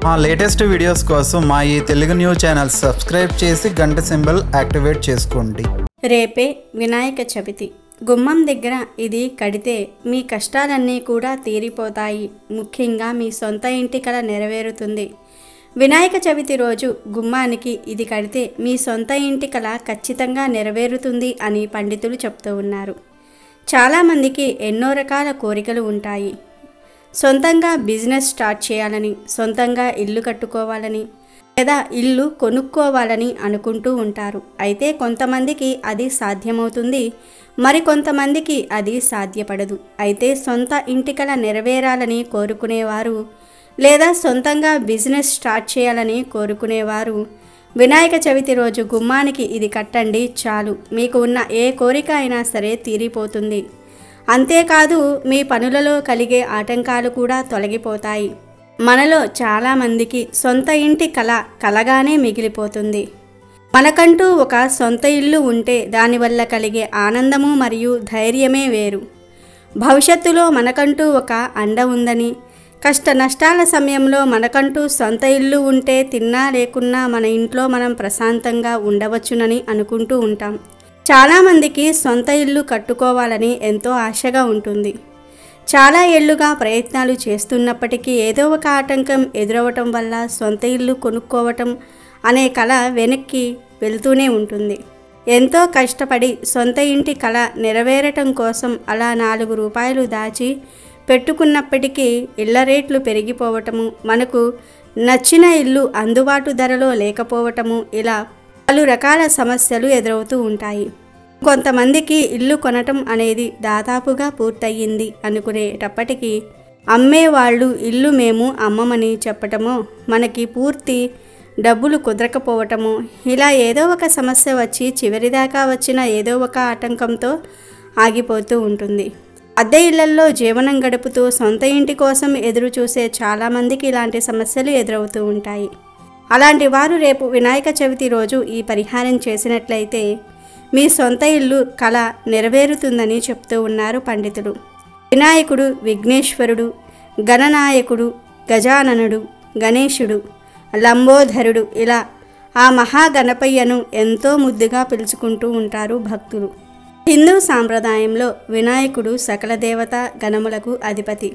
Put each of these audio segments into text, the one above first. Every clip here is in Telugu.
మా లేటెస్ట్ వీడియోస్ కోసం మా ఈ తెలుగు న్యూస్ ఛానల్ సబ్స్క్రైబ్ చేసి గంట సింబల్ యాక్టివేట్ చేసుకోండి రేపే వినాయక చవితి గుమ్మం దగ్గర ఇది కడితే మీ కష్టాలన్నీ కూడా తీరిపోతాయి ముఖ్యంగా మీ సొంత ఇంటి కల నెరవేరుతుంది వినాయక చవితి రోజు గుమ్మానికి ఇది కడితే మీ సొంత ఇంటి కల ఖచ్చితంగా నెరవేరుతుంది అని పండితులు చెప్తూ ఉన్నారు చాలామందికి ఎన్నో రకాల కోరికలు ఉంటాయి సొంతంగా బిజినెస్ స్టార్ట్ చేయాలని సొంతంగా ఇల్లు కట్టుకోవాలని లేదా ఇల్లు కొనుక్కోవాలని అనుకుంటూ ఉంటారు అయితే కొంతమందికి అది సాధ్యమవుతుంది మరి కొంతమందికి అది సాధ్యపడదు అయితే సొంత ఇంటికల నెరవేరాలని కోరుకునేవారు లేదా సొంతంగా బిజినెస్ స్టార్ట్ చేయాలని కోరుకునేవారు వినాయక చవితి రోజు గుమ్మానికి ఇది కట్టండి చాలు మీకు ఉన్న ఏ కోరిక అయినా సరే తీరిపోతుంది అంతేకాదు మీ పనులలో కలిగే ఆటంకాలు కూడా తొలగిపోతాయి మనలో చాలామందికి సొంత ఇంటి కళ కలగానే మిగిలిపోతుంది మనకంటూ ఒక సొంత ఇల్లు ఉంటే దానివల్ల కలిగే ఆనందము మరియు ధైర్యమే వేరు భవిష్యత్తులో మనకంటూ ఒక అండ ఉందని కష్ట నష్టాల సమయంలో మనకంటూ సొంత ఇల్లు ఉంటే తిన్నా లేకున్నా మన ఇంట్లో మనం ప్రశాంతంగా ఉండవచ్చునని అనుకుంటూ ఉంటాం చాలామందికి సొంత ఇల్లు కట్టుకోవాలని ఎంతో ఆశగా ఉంటుంది చాలా ఏళ్లుగా ప్రయత్నాలు చేస్తున్నప్పటికీ ఏదో ఒక ఆటంకం ఎదురవటం వల్ల సొంత ఇల్లు కొనుక్కోవటం అనే కళ వెనక్కి వెళ్తూనే ఉంటుంది ఎంతో కష్టపడి సొంత ఇంటి కళ నెరవేరటం కోసం అలా నాలుగు రూపాయలు దాచి పెట్టుకున్నప్పటికీ ఇళ్ల రేట్లు పెరిగిపోవటము మనకు నచ్చిన ఇల్లు అందుబాటు ధరలో లేకపోవటము ఇలా పలు రకాల సమస్యలు ఎదురవుతూ ఉంటాయి కొంతమందికి ఇల్లు కొనటం అనేది దాదాపుగా పూర్తయింది అనుకునేటప్పటికీ అమ్మేవాళ్ళు ఇల్లు మేము అమ్మమని చెప్పటమో మనకి పూర్తి డబ్బులు కుదరకపోవటము ఇలా ఏదో ఒక సమస్య వచ్చి చివరిదాకా వచ్చిన ఏదో ఒక ఆటంకంతో ఆగిపోతూ ఉంటుంది అద్దె ఇళ్లల్లో జీవనం గడుపుతూ సొంత ఇంటి కోసం ఎదురు చూసే చాలామందికి ఇలాంటి సమస్యలు ఎదురవుతూ ఉంటాయి అలాంటి వారు రేపు వినాయక చవితి రోజు ఈ పరిహారం చేసినట్లయితే మీ సొంత ఇల్లు కళ నెరవేరుతుందని చెప్తూ ఉన్నారు పండితులు వినాయకుడు విఘ్నేశ్వరుడు గణనాయకుడు గజాననుడు గణేశుడు లంబోధరుడు ఇలా ఆ మహాగణపయ్యను ఎంతో ముద్దుగా పిలుచుకుంటూ ఉంటారు భక్తులు హిందూ సాంప్రదాయంలో వినాయకుడు సకల దేవత గణములకు అధిపతి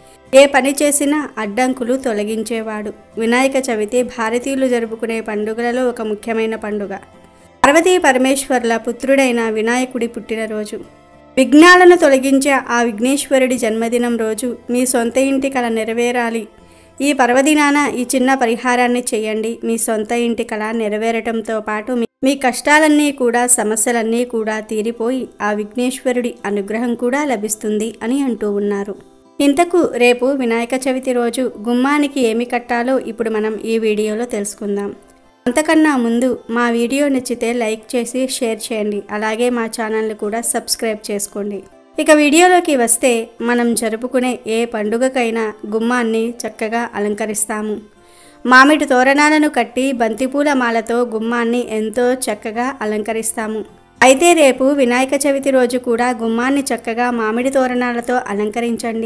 ఏ పని చేసినా అడ్డంకులు తొలగించేవాడు వినాయక చవితి భారతీయులు జరుపుకునే పండుగలలో ఒక ముఖ్యమైన పండుగ పార్వతీ పరమేశ్వర్ల పుత్రుడైన వినాయకుడి పుట్టినరోజు విఘ్నాలను తొలగించే ఆ విఘ్నేశ్వరుడి జన్మదినం రోజు మీ సొంత ఇంటి కళ నెరవేరాలి ఈ పర్వదినాన ఈ చిన్న పరిహారాన్ని చేయండి మీ సొంత ఇంటి కళ నెరవేరటంతో పాటు మీ- మీ కష్టాలన్నీ కూడా సమస్యలన్నీ కూడా తీరిపోయి ఆ విఘ్నేశ్వరుడి అనుగ్రహం కూడా లభిస్తుంది అని అంటూ ఉన్నారు ఇంతకు రేపు వినాయక చవితి రోజు గుమ్మానికి ఏమి కట్టాలో ఇప్పుడు మనం ఈ వీడియోలో తెలుసుకుందాం అంతకన్నా ముందు మా వీడియో నచ్చితే లైక్ చేసి షేర్ చేయండి అలాగే మా ఛానల్ని కూడా సబ్స్క్రైబ్ చేసుకోండి ఇక వీడియోలోకి వస్తే మనం జరుపుకునే ఏ పండుగకైనా గుమ్మాన్ని చక్కగా అలంకరిస్తాము మామిడి తోరణాలను కట్టి బంతిపూల మాలతో గుమ్మాన్ని ఎంతో చక్కగా అలంకరిస్తాము అయితే రేపు వినాయక చవితి రోజు కూడా గుమ్మాన్ని చక్కగా మామిడి తోరణాలతో అలంకరించండి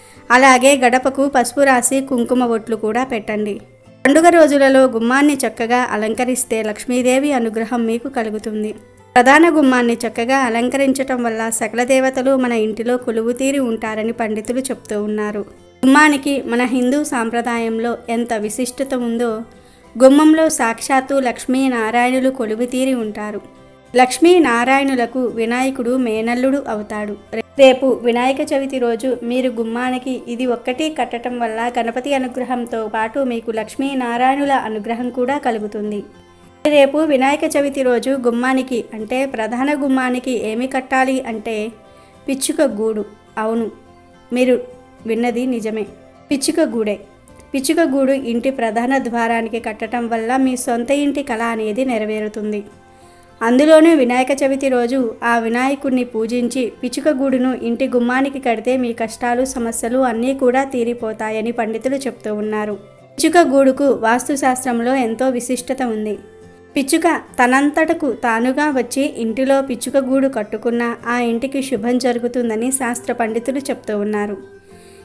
అలాగే గడపకు పసుపు రాసి కుంకుమ బొట్లు కూడా పెట్టండి పండుగ రోజులలో గుమ్మాన్ని చక్కగా అలంకరిస్తే లక్ష్మీదేవి అనుగ్రహం మీకు కలుగుతుంది ప్రధాన గుమ్మాన్ని చక్కగా అలంకరించటం వల్ల సకల దేవతలు మన ఇంటిలో కొలువు తీరి ఉంటారని పండితులు చెప్తూ ఉన్నారు గుమ్మానికి మన హిందూ సాంప్రదాయంలో ఎంత విశిష్టత ఉందో గుమ్మంలో సాక్షాత్తు లక్ష్మీ నారాయణులు కొలువు తీరి ఉంటారు లక్ష్మీ నారాయణులకు వినాయకుడు మేనల్లుడు అవుతాడు రేపు వినాయక చవితి రోజు మీరు గుమ్మానికి ఇది ఒక్కటి కట్టడం వల్ల గణపతి అనుగ్రహంతో పాటు మీకు లక్ష్మీ నారాయణుల అనుగ్రహం కూడా కలుగుతుంది రేపు వినాయక చవితి రోజు గుమ్మానికి అంటే ప్రధాన గుమ్మానికి ఏమి కట్టాలి అంటే పిచ్చుక గూడు అవును మీరు విన్నది నిజమే పిచ్చుక గూడే పిచ్చుక గూడు ఇంటి ప్రధాన ద్వారానికి కట్టడం వల్ల మీ సొంత ఇంటి కళ అనేది నెరవేరుతుంది అందులోనూ వినాయక చవితి రోజు ఆ వినాయకుడిని పూజించి పిచ్చుక గూడును ఇంటి గుమ్మానికి కడితే మీ కష్టాలు సమస్యలు అన్నీ కూడా తీరిపోతాయని పండితులు చెప్తూ ఉన్నారు పిచ్చుక గూడుకు వాస్తుశాస్త్రంలో ఎంతో విశిష్టత ఉంది పిచ్చుక తనంతటకు తానుగా వచ్చి ఇంటిలో పిచ్చుక గూడు కట్టుకున్న ఆ ఇంటికి శుభం జరుగుతుందని శాస్త్ర పండితులు చెప్తూ ఉన్నారు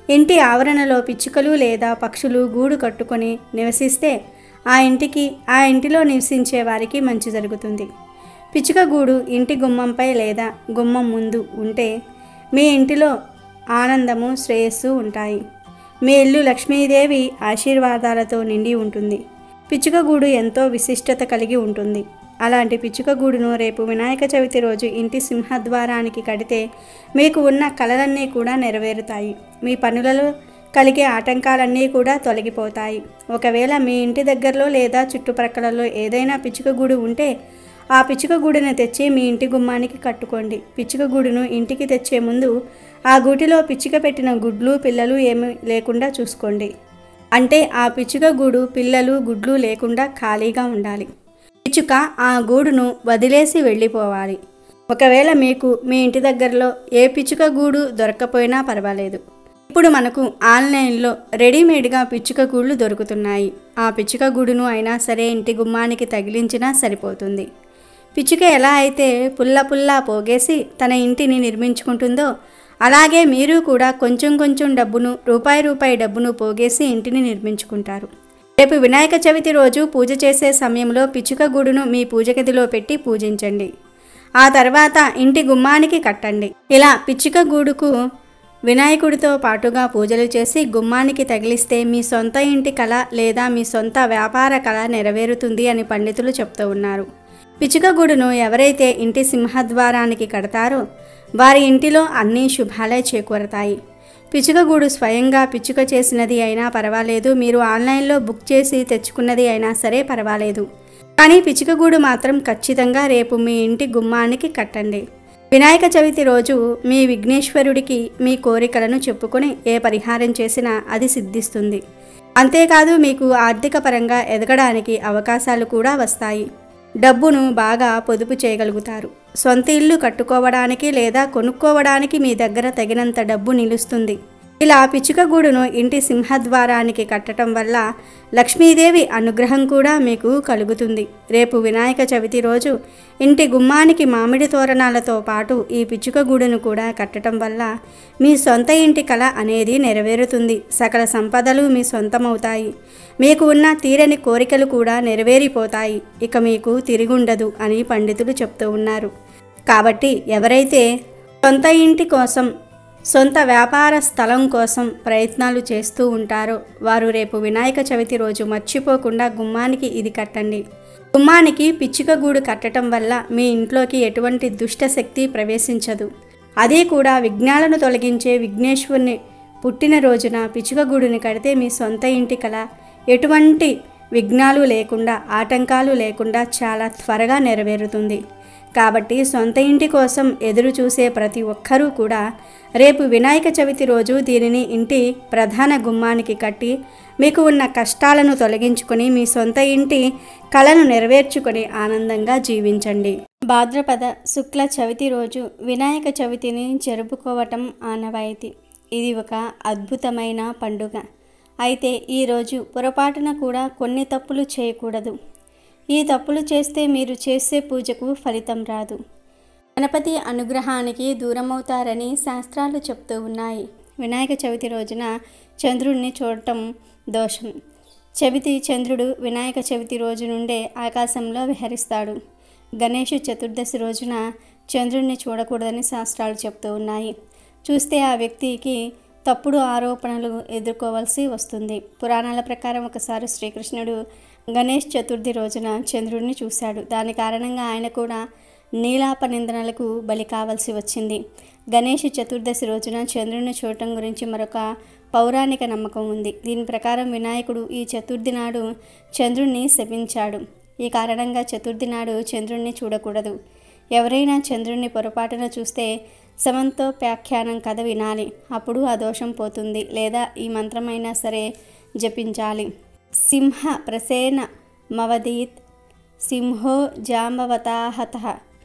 ఇంటి ఆవరణలో పిచ్చుకలు లేదా పక్షులు గూడు కట్టుకొని నివసిస్తే ఆ ఇంటికి ఆ ఇంటిలో నివసించే వారికి మంచి జరుగుతుంది పిచ్చుక గూడు ఇంటి గుమ్మంపై లేదా గుమ్మం ముందు ఉంటే మీ ఇంటిలో ఆనందము శ్రేయస్సు ఉంటాయి మీ ఇల్లు లక్ష్మీదేవి ఆశీర్వాదాలతో నిండి ఉంటుంది పిచ్చుక గూడు ఎంతో విశిష్టత కలిగి ఉంటుంది అలాంటి పిచ్చుక గూడును రేపు వినాయక చవితి రోజు ఇంటి సింహద్వారానికి కడితే మీకు ఉన్న కలలన్నీ కూడా నెరవేరుతాయి మీ పనులలో కలిగే ఆటంకాలన్నీ కూడా తొలగిపోతాయి ఒకవేళ మీ ఇంటి దగ్గరలో లేదా చుట్టుప్రక్కలలో ఏదైనా పిచ్చుక గూడు ఉంటే ఆ పిచ్చుక గూడును తెచ్చి మీ ఇంటి గుమ్మానికి కట్టుకోండి పిచ్చుక గూడును ఇంటికి తెచ్చే ముందు ఆ గూటిలో పిచ్చుక పెట్టిన గుడ్లు పిల్లలు ఏమీ లేకుండా చూసుకోండి అంటే ఆ పిచ్చుక గూడు పిల్లలు గుడ్లు లేకుండా ఖాళీగా ఉండాలి పిచ్చుక ఆ గూడును వదిలేసి వెళ్ళిపోవాలి ఒకవేళ మీకు మీ ఇంటి దగ్గరలో ఏ పిచ్చుక గూడు దొరక్కపోయినా పర్వాలేదు ఇప్పుడు మనకు ఆన్లైన్లో రెడీమేడ్గా పిచ్చుక గూళ్ళు దొరుకుతున్నాయి ఆ పిచ్చుక గూడును అయినా సరే ఇంటి గుమ్మానికి తగిలించినా సరిపోతుంది పిచ్చుక ఎలా అయితే పుల్ల పుల్ల పోగేసి తన ఇంటిని నిర్మించుకుంటుందో అలాగే మీరు కూడా కొంచెం కొంచెం డబ్బును రూపాయి రూపాయి డబ్బును పోగేసి ఇంటిని నిర్మించుకుంటారు రేపు వినాయక చవితి రోజు పూజ చేసే సమయంలో పిచ్చుక గూడును మీ పూజ గదిలో పెట్టి పూజించండి ఆ తర్వాత ఇంటి గుమ్మానికి కట్టండి ఇలా పిచ్చుక గూడుకు వినాయకుడితో పాటుగా పూజలు చేసి గుమ్మానికి తగిలిస్తే మీ సొంత ఇంటి కళ లేదా మీ సొంత వ్యాపార కళ నెరవేరుతుంది అని పండితులు చెప్తూ ఉన్నారు పిచ్చుక గూడును ఎవరైతే ఇంటి సింహద్వారానికి కడతారో వారి ఇంటిలో అన్ని శుభాలే చేకూరతాయి పిచ్చుక గూడు స్వయంగా పిచ్చుక చేసినది అయినా పర్వాలేదు మీరు ఆన్లైన్లో బుక్ చేసి తెచ్చుకున్నది అయినా సరే పర్వాలేదు కానీ పిచ్చుక గూడు మాత్రం ఖచ్చితంగా రేపు మీ ఇంటి గుమ్మానికి కట్టండి వినాయక చవితి రోజు మీ విఘ్నేశ్వరుడికి మీ కోరికలను చెప్పుకొని ఏ పరిహారం చేసినా అది సిద్ధిస్తుంది అంతేకాదు మీకు ఆర్థిక పరంగా ఎదగడానికి అవకాశాలు కూడా వస్తాయి డబ్బును బాగా పొదుపు చేయగలుగుతారు సొంత ఇల్లు కట్టుకోవడానికి లేదా కొనుక్కోవడానికి మీ దగ్గర తగినంత డబ్బు నిలుస్తుంది ఇలా పిచ్చుక గూడును ఇంటి సింహద్వారానికి కట్టడం వల్ల లక్ష్మీదేవి అనుగ్రహం కూడా మీకు కలుగుతుంది రేపు వినాయక చవితి రోజు ఇంటి గుమ్మానికి మామిడి తోరణాలతో పాటు ఈ పిచ్చుక గూడును కూడా కట్టడం వల్ల మీ సొంత ఇంటి కళ అనేది నెరవేరుతుంది సకల సంపదలు మీ సొంతమవుతాయి మీకు ఉన్న తీరని కోరికలు కూడా నెరవేరిపోతాయి ఇక మీకు తిరుగుండదు అని పండితులు చెప్తూ ఉన్నారు కాబట్టి ఎవరైతే సొంత ఇంటి కోసం సొంత వ్యాపార స్థలం కోసం ప్రయత్నాలు చేస్తూ ఉంటారో వారు రేపు వినాయక చవితి రోజు మర్చిపోకుండా గుమ్మానికి ఇది కట్టండి గుమ్మానికి పిచ్చుక గూడు కట్టడం వల్ల మీ ఇంట్లోకి ఎటువంటి దుష్ట శక్తి ప్రవేశించదు అదే కూడా విఘ్నాలను తొలగించే విఘ్నేశ్వరుని పుట్టినరోజున పిచ్చుక గూడుని కడితే మీ సొంత ఇంటి కల ఎటువంటి విఘ్నాలు లేకుండా ఆటంకాలు లేకుండా చాలా త్వరగా నెరవేరుతుంది కాబట్టి సొంత ఇంటి కోసం ఎదురు చూసే ప్రతి ఒక్కరూ కూడా రేపు వినాయక చవితి రోజు దీనిని ఇంటి ప్రధాన గుమ్మానికి కట్టి మీకు ఉన్న కష్టాలను తొలగించుకొని మీ సొంత ఇంటి కళను నెరవేర్చుకొని ఆనందంగా జీవించండి భాద్రపద శుక్ల చవితి రోజు వినాయక చవితిని జరుపుకోవటం ఆనవాయితీ ఇది ఒక అద్భుతమైన పండుగ అయితే ఈరోజు పొరపాటున కూడా కొన్ని తప్పులు చేయకూడదు ఈ తప్పులు చేస్తే మీరు చేసే పూజకు ఫలితం రాదు గణపతి అనుగ్రహానికి దూరమవుతారని శాస్త్రాలు చెప్తూ ఉన్నాయి వినాయక చవితి రోజున చంద్రుడిని చూడటం దోషం చవితి చంద్రుడు వినాయక చవితి రోజు నుండే ఆకాశంలో విహరిస్తాడు గణేష్ చతుర్దశి రోజున చంద్రుడిని చూడకూడదని శాస్త్రాలు చెప్తూ ఉన్నాయి చూస్తే ఆ వ్యక్తికి తప్పుడు ఆరోపణలు ఎదుర్కోవాల్సి వస్తుంది పురాణాల ప్రకారం ఒకసారి శ్రీకృష్ణుడు గణేష్ చతుర్థి రోజున చంద్రుడిని చూశాడు దాని కారణంగా ఆయన కూడా నీలాప నిందనలకు బలి కావాల్సి వచ్చింది గణేష్ చతుర్దశి రోజున చంద్రుడిని చూడటం గురించి మరొక పౌరాణిక నమ్మకం ఉంది దీని ప్రకారం వినాయకుడు ఈ చతుర్థి నాడు చంద్రుడిని శపించాడు ఈ కారణంగా చతుర్థి నాడు చంద్రుడిని చూడకూడదు ఎవరైనా చంద్రుడిని పొరపాటున చూస్తే శమంతో వ్యాఖ్యానం కథ వినాలి అప్పుడు ఆ దోషం పోతుంది లేదా ఈ మంత్రమైనా సరే జపించాలి సింహ ప్రసేన మవదీత్ సింహో జాంబవతాహత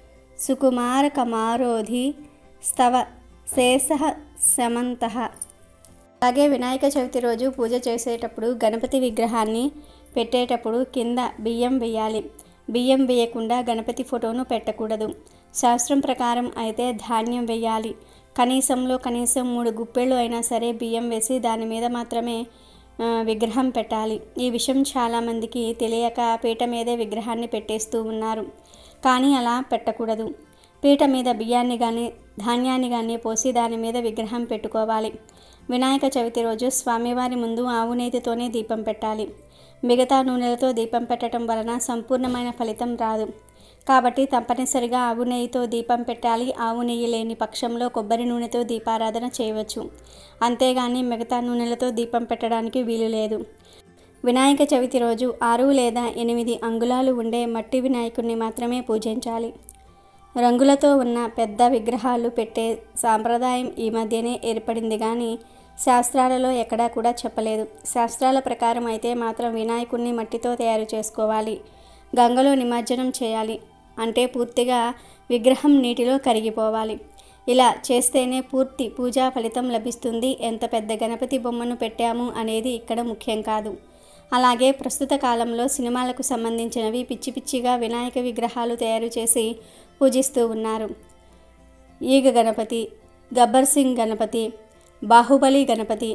సుకుమార కమారోధి స్తవ శేష సమంత అలాగే వినాయక చవితి రోజు పూజ చేసేటప్పుడు గణపతి విగ్రహాన్ని పెట్టేటప్పుడు కింద బియ్యం వేయాలి బియ్యం వేయకుండా గణపతి ఫోటోను పెట్టకూడదు శాస్త్రం ప్రకారం అయితే ధాన్యం వేయాలి కనీసంలో కనీసం మూడు గుప్పెళ్ళు అయినా సరే బియ్యం వేసి దాని మీద మాత్రమే ఆ, విగ్రహం పెట్టాలి ఈ విషయం చాలామందికి తెలియక పీట మీదే విగ్రహాన్ని పెట్టేస్తూ ఉన్నారు కానీ అలా పెట్టకూడదు పీట మీద బియ్యాన్ని కానీ ధాన్యాన్ని కానీ పోసి దాని మీద విగ్రహం పెట్టుకోవాలి వినాయక చవితి రోజు స్వామివారి ముందు ఆవు నేతితోనే దీపం పెట్టాలి మిగతా నూనెలతో దీపం పెట్టడం వలన సంపూర్ణమైన ఫలితం రాదు కాబట్టి తప్పనిసరిగా ఆవు నెయ్యితో దీపం పెట్టాలి ఆవు నెయ్యి లేని పక్షంలో కొబ్బరి నూనెతో దీపారాధన చేయవచ్చు అంతేగాని మిగతా నూనెలతో దీపం పెట్టడానికి వీలు లేదు వినాయక చవితి రోజు ఆరు లేదా ఎనిమిది అంగుళాలు ఉండే మట్టి వినాయకుడిని మాత్రమే పూజించాలి రంగులతో ఉన్న పెద్ద విగ్రహాలు పెట్టే సాంప్రదాయం ఈ మధ్యనే ఏర్పడింది కానీ శాస్త్రాలలో ఎక్కడా కూడా చెప్పలేదు శాస్త్రాల ప్రకారం అయితే మాత్రం వినాయకుడిని మట్టితో తయారు చేసుకోవాలి గంగలో నిమజ్జనం చేయాలి అంటే పూర్తిగా విగ్రహం నీటిలో కరిగిపోవాలి ఇలా చేస్తేనే పూర్తి పూజా ఫలితం లభిస్తుంది ఎంత పెద్ద గణపతి బొమ్మను పెట్టాము అనేది ఇక్కడ ముఖ్యం కాదు అలాగే ప్రస్తుత కాలంలో సినిమాలకు సంబంధించినవి పిచ్చి పిచ్చిగా వినాయక విగ్రహాలు తయారు చేసి పూజిస్తూ ఉన్నారు ఈగ గణపతి గబ్బర్ సింగ్ గణపతి బాహుబలి గణపతి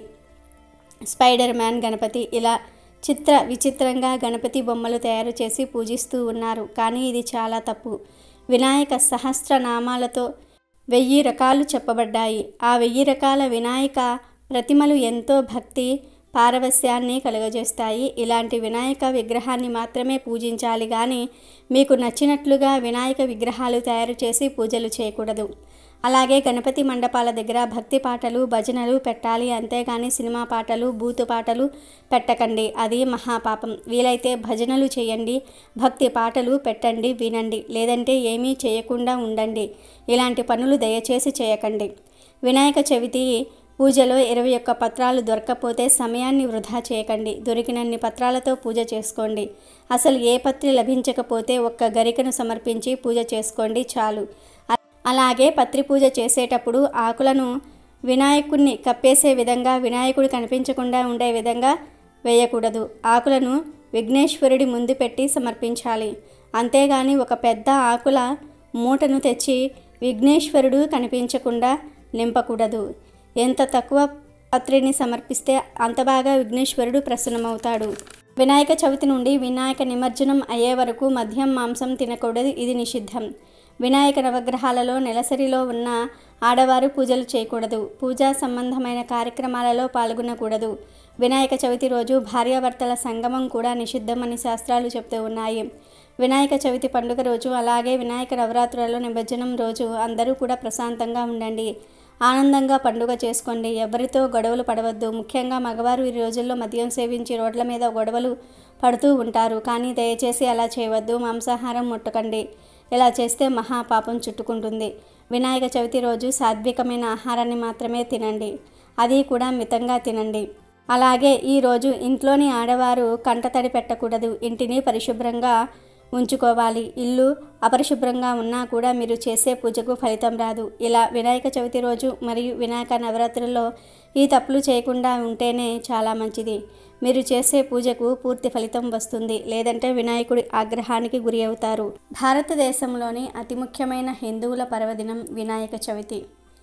స్పైడర్ మ్యాన్ గణపతి ఇలా చిత్ర విచిత్రంగా గణపతి బొమ్మలు తయారు చేసి పూజిస్తూ ఉన్నారు కానీ ఇది చాలా తప్పు వినాయక సహస్రనామాలతో వెయ్యి రకాలు చెప్పబడ్డాయి ఆ వెయ్యి రకాల వినాయక ప్రతిమలు ఎంతో భక్తి పారవస్యాన్ని కలుగజేస్తాయి ఇలాంటి వినాయక విగ్రహాన్ని మాత్రమే పూజించాలి కానీ మీకు నచ్చినట్లుగా వినాయక విగ్రహాలు తయారు చేసి పూజలు చేయకూడదు అలాగే గణపతి మండపాల దగ్గర భక్తి పాటలు భజనలు పెట్టాలి అంతేగాని సినిమా పాటలు బూతు పాటలు పెట్టకండి అది మహాపాపం వీలైతే భజనలు చేయండి భక్తి పాటలు పెట్టండి వినండి లేదంటే ఏమీ చేయకుండా ఉండండి ఇలాంటి పనులు దయచేసి చేయకండి వినాయక చవితి పూజలో ఇరవై ఒక్క పత్రాలు దొరకకపోతే సమయాన్ని వృధా చేయకండి దొరికినన్ని పత్రాలతో పూజ చేసుకోండి అసలు ఏ పత్రి లభించకపోతే ఒక్క గరికను సమర్పించి పూజ చేసుకోండి చాలు అ- అలాగే పత్రి పూజ చేసేటప్పుడు ఆకులను వినాయకుడిని కప్పేసే విధంగా వినాయకుడు కనిపించకుండా ఉండే విధంగా వేయకూడదు ఆకులను విఘ్నేశ్వరుడి ముందు పెట్టి సమర్పించాలి అంతేగాని ఒక పెద్ద ఆకుల మూటను తెచ్చి విఘ్నేశ్వరుడు కనిపించకుండా నింపకూడదు ఎంత తక్కువ పత్రిని సమర్పిస్తే అంత బాగా విఘ్నేశ్వరుడు ప్రసన్నమవుతాడు వినాయక చవితి నుండి వినాయక నిమజ్జనం అయ్యే వరకు మద్యం మాంసం తినకూడదు ఇది నిషిద్ధం వినాయక నవగ్రహాలలో నెలసరిలో ఉన్న ఆడవారు పూజలు చేయకూడదు పూజా సంబంధమైన కార్యక్రమాలలో పాల్గొనకూడదు వినాయక చవితి రోజు భార్యాభర్తల సంగమం కూడా నిషిద్ధమని శాస్త్రాలు చెప్తూ ఉన్నాయి వినాయక చవితి పండుగ రోజు అలాగే వినాయక నవరాత్రులలో నిమజ్జనం రోజు అందరూ కూడా ప్రశాంతంగా ఉండండి ఆనందంగా పండుగ చేసుకోండి ఎవరితో గొడవలు పడవద్దు ముఖ్యంగా మగవారు ఈ రోజుల్లో మద్యం సేవించి రోడ్ల మీద గొడవలు పడుతూ ఉంటారు కానీ దయచేసి అలా చేయవద్దు మాంసాహారం ముట్టకండి ఇలా చేస్తే మహాపాపం చుట్టుకుంటుంది వినాయక చవితి రోజు సాత్వికమైన ఆహారాన్ని మాత్రమే తినండి అది కూడా మితంగా తినండి అలాగే ఈరోజు ఇంట్లోని ఆడవారు కంటతడి పెట్టకూడదు ఇంటిని పరిశుభ్రంగా ఉంచుకోవాలి ఇల్లు అపరిశుభ్రంగా ఉన్నా కూడా మీరు చేసే పూజకు ఫలితం రాదు ఇలా వినాయక చవితి రోజు మరియు వినాయక నవరాత్రుల్లో ఈ తప్పులు చేయకుండా ఉంటేనే చాలా మంచిది మీరు చేసే పూజకు పూర్తి ఫలితం వస్తుంది లేదంటే వినాయకుడి ఆగ్రహానికి గురి అవుతారు భారతదేశంలోని అతి ముఖ్యమైన హిందువుల పర్వదినం వినాయక చవితి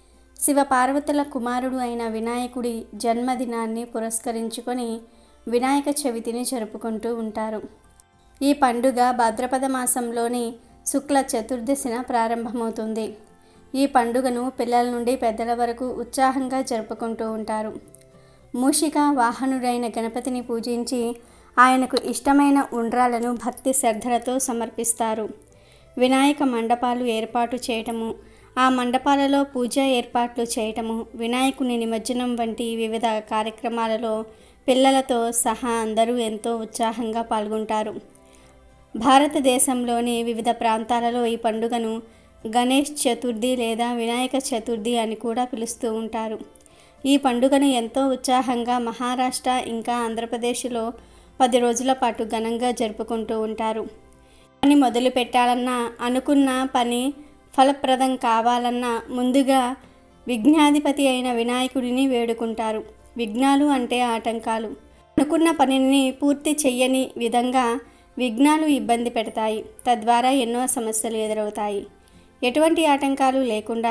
శివ పార్వతుల కుమారుడు అయిన వినాయకుడి జన్మదినాన్ని పురస్కరించుకొని వినాయక చవితిని జరుపుకుంటూ ఉంటారు ఈ పండుగ భాద్రపద మాసంలోని శుక్ల చతుర్దశిన ప్రారంభమవుతుంది ఈ పండుగను పిల్లల నుండి పెద్దల వరకు ఉత్సాహంగా జరుపుకుంటూ ఉంటారు మూషిక వాహనుడైన గణపతిని పూజించి ఆయనకు ఇష్టమైన ఉండ్రాలను భక్తి శ్రద్ధలతో సమర్పిస్తారు వినాయక మండపాలు ఏర్పాటు చేయటము ఆ మండపాలలో పూజ ఏర్పాట్లు చేయటము వినాయకుని నిమజ్జనం వంటి వివిధ కార్యక్రమాలలో పిల్లలతో సహా అందరూ ఎంతో ఉత్సాహంగా పాల్గొంటారు భారతదేశంలోని వివిధ ప్రాంతాలలో ఈ పండుగను గణేష్ చతుర్థి లేదా వినాయక చతుర్థి అని కూడా పిలుస్తూ ఉంటారు ఈ పండుగను ఎంతో ఉత్సాహంగా మహారాష్ట్ర ఇంకా ఆంధ్రప్రదేశ్లో పది రోజుల పాటు ఘనంగా జరుపుకుంటూ ఉంటారు పని మొదలు పెట్టాలన్నా అనుకున్న పని ఫలప్రదం కావాలన్నా ముందుగా విఘ్నాధిపతి అయిన వినాయకుడిని వేడుకుంటారు విఘ్నాలు అంటే ఆటంకాలు అనుకున్న పనిని పూర్తి చెయ్యని విధంగా విఘ్నాలు ఇబ్బంది పెడతాయి తద్వారా ఎన్నో సమస్యలు ఎదురవుతాయి ఎటువంటి ఆటంకాలు లేకుండా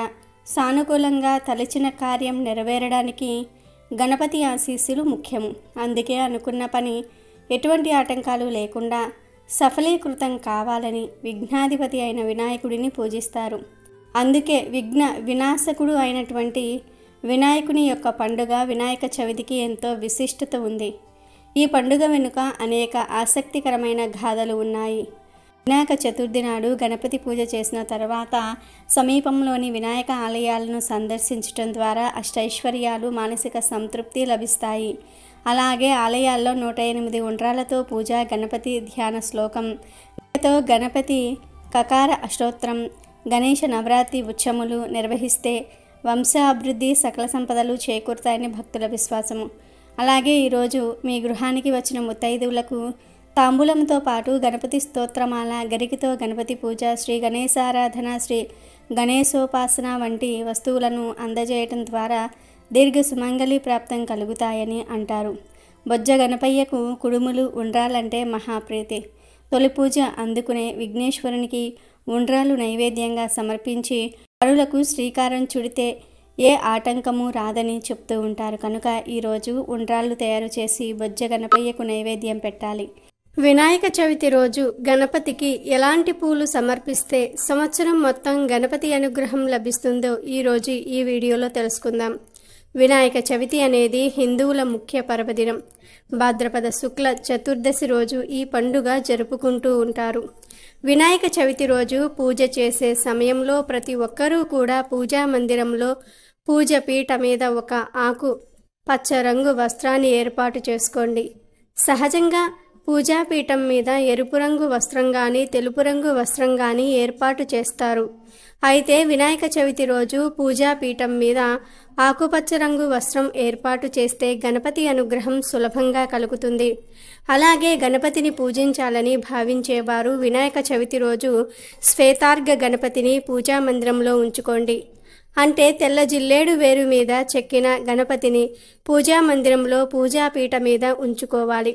సానుకూలంగా తలచిన కార్యం నెరవేరడానికి గణపతి ఆశీస్సులు ముఖ్యము అందుకే అనుకున్న పని ఎటువంటి ఆటంకాలు లేకుండా సఫలీకృతం కావాలని విఘ్నాధిపతి అయిన వినాయకుడిని పూజిస్తారు అందుకే విఘ్న వినాశకుడు అయినటువంటి వినాయకుని యొక్క పండుగ వినాయక చవితికి ఎంతో విశిష్టత ఉంది ఈ పండుగ వెనుక అనేక ఆసక్తికరమైన గాథలు ఉన్నాయి వినాయక చతుర్థి నాడు గణపతి పూజ చేసిన తర్వాత సమీపంలోని వినాయక ఆలయాలను సందర్శించడం ద్వారా అష్టైశ్వర్యాలు మానసిక సంతృప్తి లభిస్తాయి అలాగే ఆలయాల్లో నూట ఎనిమిది ఉండ్రాలతో పూజ గణపతి ధ్యాన శ్లోకం తో గణపతి కకార అష్టోత్తరం గణేష నవరాత్రి ఉత్సవములు నిర్వహిస్తే వంశాభివృద్ధి సకల సంపదలు చేకూరుతాయని భక్తుల విశ్వాసము అలాగే ఈరోజు మీ గృహానికి వచ్చిన ముత్తైదువులకు తాంబూలంతో పాటు గణపతి స్తోత్రమాల గరికితో గణపతి పూజ శ్రీ గణేశారాధన శ్రీ గణేశోపాసన వంటి వస్తువులను అందజేయటం ద్వారా దీర్ఘ సుమంగళి ప్రాప్తం కలుగుతాయని అంటారు బొజ్జ గణపయ్యకు కుడుములు ఉండ్రాలంటే మహాప్రీతి తొలి పూజ అందుకునే విఘ్నేశ్వరునికి ఉండ్రాలు నైవేద్యంగా సమర్పించి పరులకు శ్రీకారం చుడితే ఏ ఆటంకము రాదని చెప్తూ ఉంటారు కనుక ఈరోజు ఉండ్రాళ్ళు తయారు చేసి బొజ్జ గణపయ్యకు నైవేద్యం పెట్టాలి వినాయక చవితి రోజు గణపతికి ఎలాంటి పూలు సమర్పిస్తే సంవత్సరం మొత్తం గణపతి అనుగ్రహం లభిస్తుందో ఈరోజు ఈ వీడియోలో తెలుసుకుందాం వినాయక చవితి అనేది హిందువుల ముఖ్య పర్వదినం భాద్రపద శుక్ల చతుర్దశి రోజు ఈ పండుగ జరుపుకుంటూ ఉంటారు వినాయక చవితి రోజు పూజ చేసే సమయంలో ప్రతి ఒక్కరూ కూడా పూజా మందిరంలో పూజ పీట మీద ఒక ఆకు పచ్చ రంగు వస్త్రాన్ని ఏర్పాటు చేసుకోండి సహజంగా పూజాపీఠం మీద ఎరుపు రంగు వస్త్రం కానీ తెలుపు రంగు వస్త్రం కానీ ఏర్పాటు చేస్తారు అయితే వినాయక చవితి రోజు పూజాపీఠం మీద ఆకుపచ్చ రంగు వస్త్రం ఏర్పాటు చేస్తే గణపతి అనుగ్రహం సులభంగా కలుగుతుంది అలాగే గణపతిని పూజించాలని భావించేవారు వినాయక చవితి రోజు శ్వేతార్ఘ గణపతిని పూజా మందిరంలో ఉంచుకోండి అంటే తెల్ల జిల్లేడు వేరు మీద చెక్కిన గణపతిని పూజా మందిరంలో పూజాపీఠ మీద ఉంచుకోవాలి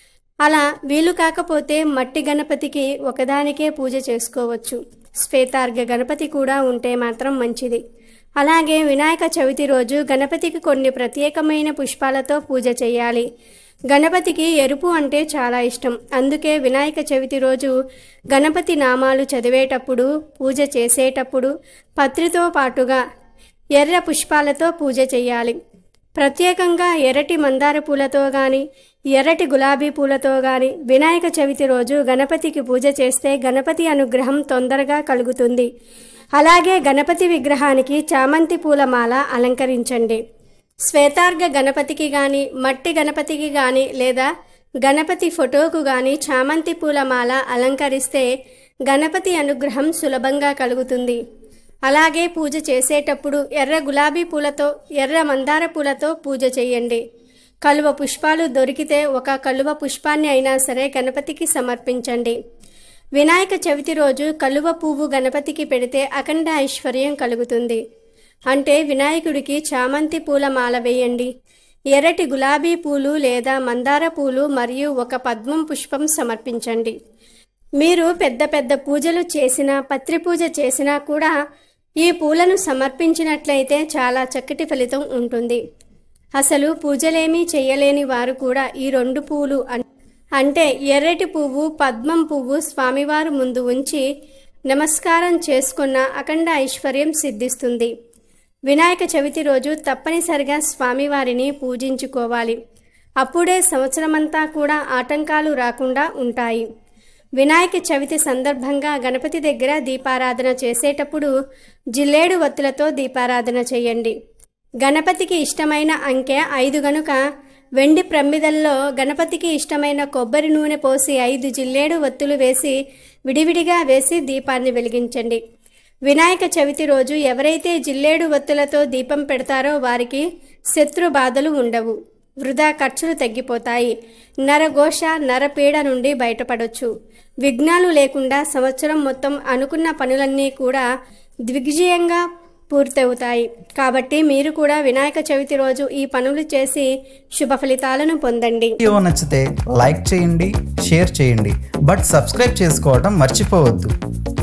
అలా వీలు కాకపోతే మట్టి గణపతికి ఒకదానికే పూజ చేసుకోవచ్చు శ్వేతార్ఘ గణపతి కూడా ఉంటే మాత్రం మంచిది అలాగే వినాయక చవితి రోజు గణపతికి కొన్ని ప్రత్యేకమైన పుష్పాలతో పూజ చేయాలి గణపతికి ఎరుపు అంటే చాలా ఇష్టం అందుకే వినాయక చవితి రోజు గణపతి నామాలు చదివేటప్పుడు పూజ చేసేటప్పుడు పత్రితో పాటుగా ఎర్ర పుష్పాలతో పూజ చేయాలి ప్రత్యేకంగా ఎర్రటి మందార పూలతో గాని ఎర్రటి గులాబీ పూలతో గాని వినాయక చవితి రోజు గణపతికి పూజ చేస్తే గణపతి అనుగ్రహం తొందరగా కలుగుతుంది అలాగే గణపతి విగ్రహానికి చామంతి పూల మాల అలంకరించండి శ్వేతార్ఘ గణపతికి గాని మట్టి గణపతికి గాని లేదా గణపతి ఫోటోకు గాని చామంతి పూల మాల అలంకరిస్తే గణపతి అనుగ్రహం సులభంగా కలుగుతుంది అలాగే పూజ చేసేటప్పుడు ఎర్ర గులాబీ పూలతో ఎర్ర మందార పూలతో పూజ చేయండి కలువ పుష్పాలు దొరికితే ఒక కలువ పుష్పాన్ని అయినా సరే గణపతికి సమర్పించండి వినాయక చవితి రోజు కలువ పువ్వు గణపతికి పెడితే అఖండ ఐశ్వర్యం కలుగుతుంది అంటే వినాయకుడికి చామంతి పూల మాల వేయండి ఎర్రటి గులాబీ పూలు లేదా మందార పూలు మరియు ఒక పద్మం పుష్పం సమర్పించండి మీరు పెద్ద పెద్ద పూజలు చేసినా పత్రి పూజ చేసినా కూడా ఈ పూలను సమర్పించినట్లయితే చాలా చక్కటి ఫలితం ఉంటుంది అసలు పూజలేమీ చేయలేని వారు కూడా ఈ రెండు పూలు అన్- అంటే ఎర్రటి పువ్వు పద్మం పువ్వు స్వామివారు ముందు ఉంచి నమస్కారం చేసుకున్న అఖండ ఐశ్వర్యం సిద్ధిస్తుంది వినాయక చవితి రోజు తప్పనిసరిగా స్వామివారిని పూజించుకోవాలి అప్పుడే సంవత్సరమంతా కూడా ఆటంకాలు రాకుండా ఉంటాయి వినాయక చవితి సందర్భంగా గణపతి దగ్గర దీపారాధన చేసేటప్పుడు జిల్లేడు వత్తులతో దీపారాధన చేయండి గణపతికి ఇష్టమైన అంకె ఐదు గనుక వెండి ప్రమిదల్లో గణపతికి ఇష్టమైన కొబ్బరి నూనె పోసి ఐదు జిల్లేడు వత్తులు వేసి విడివిడిగా వేసి దీపాన్ని వెలిగించండి వినాయక చవితి రోజు ఎవరైతే జిల్లేడు వత్తులతో దీపం పెడతారో వారికి శత్రు బాధలు ఉండవు వృధా ఖర్చులు తగ్గిపోతాయి నరఘోష నరపీడ నుండి బయటపడొచ్చు విఘ్నాలు లేకుండా సంవత్సరం మొత్తం అనుకున్న పనులన్నీ కూడా దిగ్విజయంగా పూర్తవుతాయి కాబట్టి మీరు కూడా వినాయక చవితి రోజు ఈ పనులు చేసి శుభ ఫలితాలను పొందండి వీడియో నచ్చితే లైక్ చేయండి షేర్ చేయండి బట్ సబ్స్క్రైబ్ చేసుకోవడం మర్చిపోవద్దు